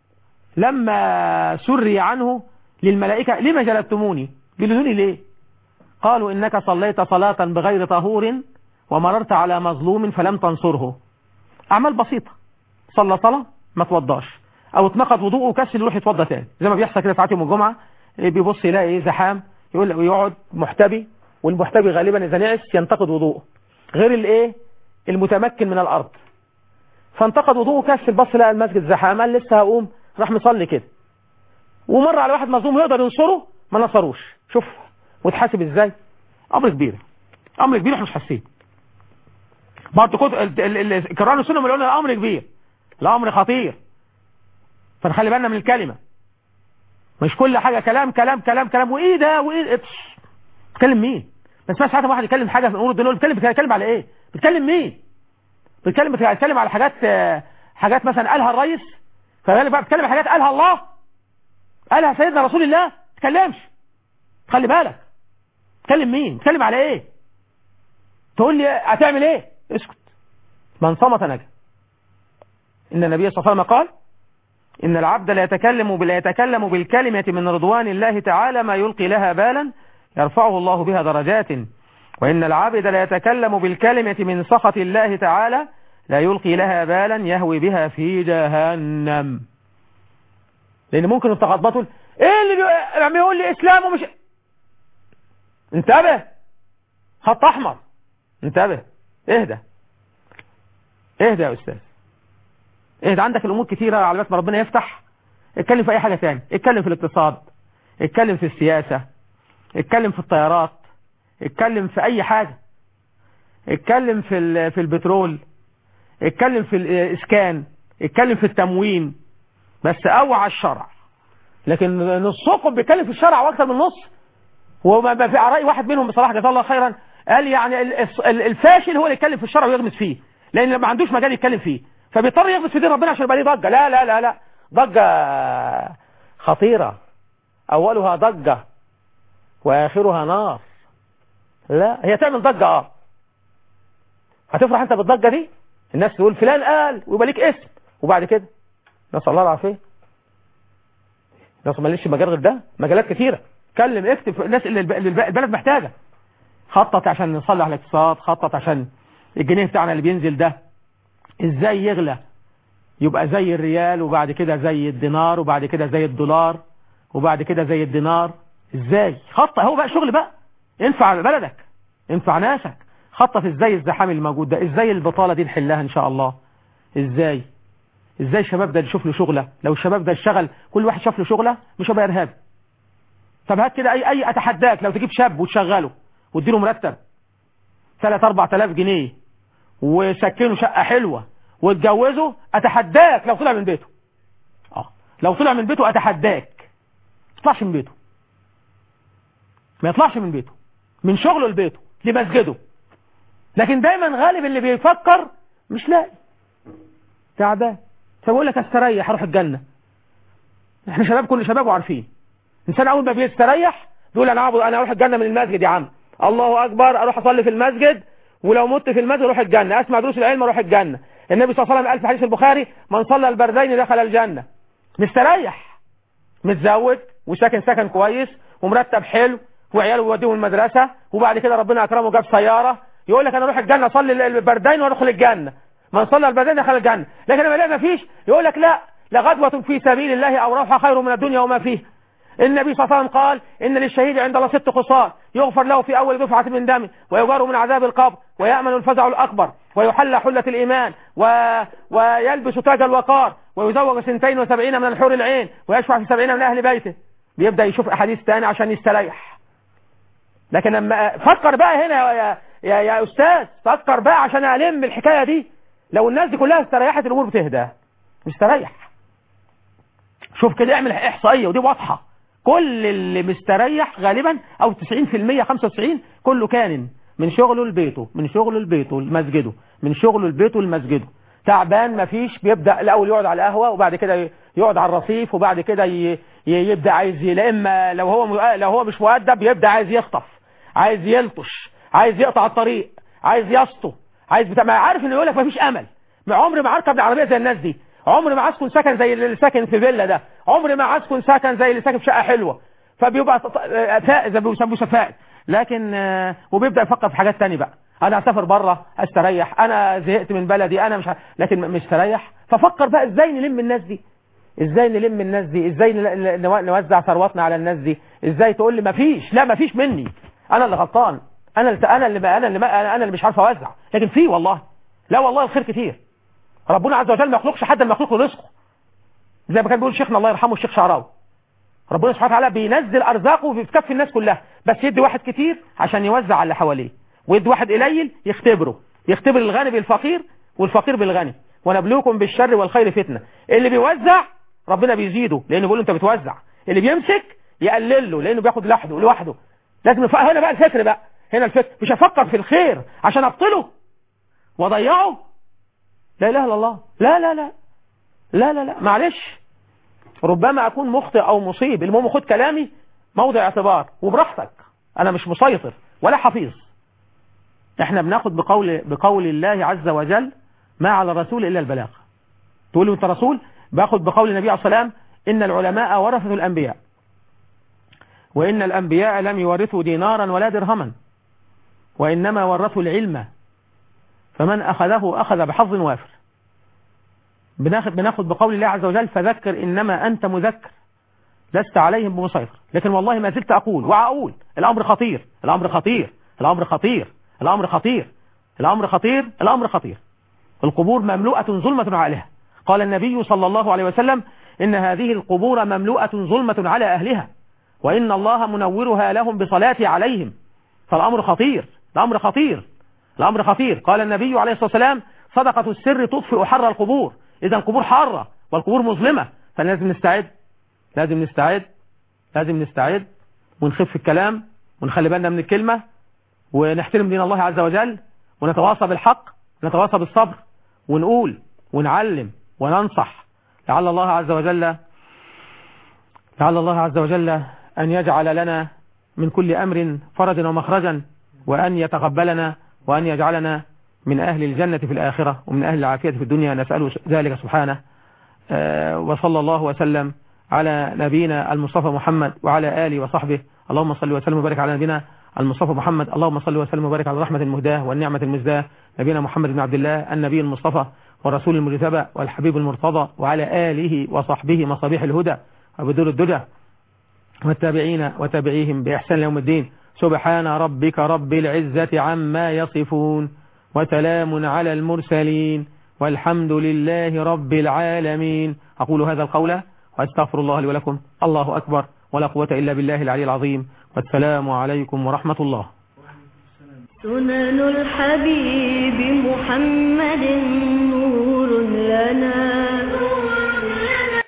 لما سري عنه للملائكة لما جلدتموني جلدوني ليه قالوا إنك صليت صلاة بغير طهور ومررت على مظلوم فلم تنصره أعمال بسيطة صلى صلاة ما توضاش أو اتنقض وضوءه وكسل يروح يتوضى تاني زي ما بيحصل كده ساعات يوم الجمعة بيبص يلاقي ايه زحام يقول يقعد محتبي والمحتبي غالبا إذا نعس ينتقد وضوءه غير الايه المتمكن من الأرض فانتقد وضوءه كسل بص لقى المسجد زحام قال لسه هقوم راح مصلي كده ومر على واحد مظلوم يقدر ينصره ما نصروش شوف وتحاسب ازاي امر كبير امر كبير احنا مش حاسين برضه كنت القران والسنه بيقولوا لنا الامر كبير الامر خطير فنخلي بالنا من الكلمه مش كل حاجه كلام كلام كلام كلام وايه ده وايه اتش. بتكلم مين ما تسمعش ساعات واحد يتكلم حاجه في الامور الدنيا بيتكلم بيتكلم على ايه بيتكلم مين بيتكلم بيتكلم على حاجات آه، حاجات مثلا قالها الرئيس فغالبا بقى بيتكلم على حاجات قالها الله قالها سيدنا رسول الله ما تتكلمش خلي بالك تكلم مين تكلم على ايه تقول لي هتعمل ايه اسكت من صمت نجا ان النبي صلى الله عليه وسلم قال ان العبد لا يتكلم لا يتكلم بالكلمة من رضوان الله تعالى ما يلقي لها بالا يرفعه الله بها درجات وإن العبد لا يتكلم بالكلمة من سخط الله تعالى لا يلقي لها بالا يهوي بها في جهنم لأن ممكن التخطبات تقول ايه اللي بي- عم يقول لي اسلام ومش انتبه خط احمر انتبه اهدى اهدى يا استاذ اهدى عندك الامور كتيرة على بس ما ربنا يفتح اتكلم في اي حاجة تاني اتكلم في الاقتصاد اتكلم في السياسة اتكلم في الطيارات اتكلم في اي حاجة اتكلم في ال- في البترول اتكلم في الاسكان اتكلم في التموين بس اوعى الشرع لكن نصكم بيتكلم في الشرع واكثر من نص وما ما في رأي واحد منهم بصراحة جزاه الله خيرا قال يعني ال- ال- الفاشل هو اللي يتكلم في الشرع ويغمس فيه لان ما عندوش مجال يتكلم فيه فبيضطر يغمس في دين ربنا عشان يبقى ليه ضجة لا لا لا لا ضجة خطيرة اولها ضجة واخرها نار لا هي تعمل ضجة اه هتفرح انت بالضجة دي الناس تقول فلان قال ويبقى ليك اسم وبعد كده نسأل الله العافية ناس ماليش مجال غير ده مجالات كثيرة كلم اكتب في الناس اللي الب- اللي الب- البلد محتاجة خطط عشان نصلح الاقتصاد خطط عشان الجنيه بتاعنا اللي بينزل ده ازاي يغلى يبقى زي الريال وبعد كده زي الدينار وبعد كده زي الدولار وبعد كده زي الدينار ازاي خطط هو بقى شغل بقى انفع بلدك انفع ناسك خطط ازاي الزحام اللي موجود ده ازاي البطالة دي نحلها ان شاء الله ازاي ازاي الشباب ده يشوف له شغلة لو الشباب ده اشتغل كل واحد شاف له شغلة مش هيبقى ارهابي طب هات كده اي اي اتحداك لو تجيب شاب وتشغله وتديله مرتب 3 4000 جنيه وسكنه شقة حلوة وتجوزه اتحداك لو طلع من بيته اه لو طلع من بيته اتحداك ما يطلعش من بيته ما يطلعش من بيته من شغله لبيته لمسجده لكن دايما غالب اللي بيفكر مش لاقي تعبان فبقول لك استريح اروح الجنة احنا شباب كل شباب وعارفين انسان اول ما بيستريح بيقول انا اعبد انا اروح الجنة من المسجد يا عم الله اكبر اروح اصلي في المسجد ولو مت في المسجد اروح الجنة اسمع دروس العلم اروح الجنة النبي صلى الله عليه وسلم قال في حديث البخاري من صلى البردين دخل الجنة مستريح متزوج وساكن سكن كويس ومرتب حلو وعياله بيوديهم المدرسة وبعد كده ربنا اكرمه جاب سيارة يقول لك انا اروح الجنة اصلي البردين وادخل الجنة من صلى البردين دخل الجنة لكن لما يلاقي مفيش يقول لك لا لغدوة في سبيل الله او روحها خير من الدنيا وما فيه النبي صلى الله عليه وسلم قال إن للشهيد عند الله ست خصال يغفر له في أول دفعة من دمه ويجار من عذاب القبر ويأمن الفزع الأكبر ويحل حلة الإيمان و... ويلبس تاج الوقار ويزوج سنتين وسبعين من الحور العين ويشفع في سبعين من أهل بيته بيبدأ يشوف أحاديث تاني عشان يستريح لكن لما فكر بقى هنا يا, يا, يا أستاذ فكر بقى عشان ألم الحكاية دي لو الناس دي كلها استريحت الأمور بتهدى مستريح شوف كده اعمل إحصائية ودي واضحة كل اللي مستريح غالبا او 90% 95 كله كان من شغله لبيته من شغله لبيته لمسجده من شغله لبيته لمسجده تعبان مفيش بيبدا الاول يقعد على القهوه وبعد كده يقعد على الرصيف وبعد كده ي... يبدا عايز لا اما لو هو م... لو هو مش مؤدب يبدا عايز يخطف عايز يلطش عايز يقطع الطريق عايز يسطو عايز بتاع ما عارف انه يقول لك مفيش امل ما عمري ما اركب العربيه زي الناس دي عمري ما اسكن سكن زي اللي ساكن في فيلا ده عمري ما اسكن سكن زي اللي ساكن في شقه حلوه فبيبقى فائز بيسموه فائز لكن وبيبدا يفكر في حاجات تانية بقى انا اسافر بره استريح انا زهقت من بلدي انا مش ع... لكن مستريح ففكر بقى ازاي نلم الناس دي ازاي نلم الناس دي ازاي نوزع ثرواتنا على الناس دي ازاي تقول لي مفيش لا مفيش مني انا اللي غلطان انا اللي انا اللي انا اللي انا اللي مش عارف اوزع لكن في والله لا والله الخير كتير ربنا عز وجل ما يخلقش حد ما يخلق له رزقه زي ما كان بيقول شيخنا الله يرحمه الشيخ شعراوي ربنا سبحانه وتعالى بينزل ارزاقه في كف الناس كلها بس يدي واحد كتير عشان يوزع على اللي حواليه ويدي واحد قليل يختبره يختبر الغني بالفقير والفقير بالغني ونبلوكم بالشر والخير فتنه اللي بيوزع ربنا بيزيده لانه بيقول له انت بتوزع اللي بيمسك يقلل له لانه بياخد لوحده لوحده لازم يفق... هنا بقى الفكر بقى هنا الفكر مش هفكر في الخير عشان ابطله واضيعه لا اله الا الله لا لا لا لا لا لا معلش ربما اكون مخطئ او مصيب المهم خد كلامي موضع اعتبار وبراحتك انا مش مسيطر ولا حفيظ احنا بناخد بقول بقول الله عز وجل ما على الرسول الا البلاغ تقول لي انت رسول باخد بقول النبي عليه الصلاه والسلام ان العلماء ورثه الانبياء وان الانبياء لم يورثوا دينارا ولا درهما وانما ورثوا العلم فمن اخذه اخذ بحظ وافر بناخد بناخد بقول الله عز وجل فذكر انما انت مذكر لست عليهم بمسيطر لكن والله ما زلت اقول واقول الامر خطير الامر خطير الامر خطير الامر خطير الامر خطير الامر خطير القبور مملوءة ظلمة عليها قال النبي صلى الله عليه وسلم ان هذه القبور مملوءة ظلمة على اهلها وان الله منورها لهم بصلاتي عليهم فالامر خطير الامر خطير الامر خطير قال النبي عليه الصلاة والسلام صدقة السر تطفئ حر القبور اذا القبور حارة والقبور مظلمة فلازم نستعد لازم نستعد لازم نستعد ونخف الكلام ونخلي بالنا من الكلمة ونحترم دين الله عز وجل ونتواصى بالحق ونتواصى بالصبر ونقول ونعلم وننصح لعل الله عز وجل لعل الله عز وجل أن يجعل لنا من كل أمر فرجا ومخرجا وأن يتقبلنا وأن يجعلنا من أهل الجنة في الآخرة ومن أهل العافية في الدنيا نسأله ذلك سبحانه وصلى الله وسلم على نبينا المصطفى محمد وعلى آله وصحبه اللهم صل وسلم وبارك على نبينا المصطفى محمد اللهم صل وسلم وبارك على الرحمة المهداة والنعمة المزداة نبينا محمد بن عبد الله النبي المصطفى والرسول المجتبى والحبيب المرتضى وعلى آله وصحبه مصابيح الهدى وبدور الدجى والتابعين وتابعيهم بإحسان يوم الدين سبحان ربك رب العزة عما يصفون وسلام على المرسلين والحمد لله رب العالمين أقول هذا القول وأستغفر الله لي ولكم الله أكبر ولا قوة إلا بالله العلي العظيم والسلام عليكم ورحمة الله سنن الحبيب محمد نور لنا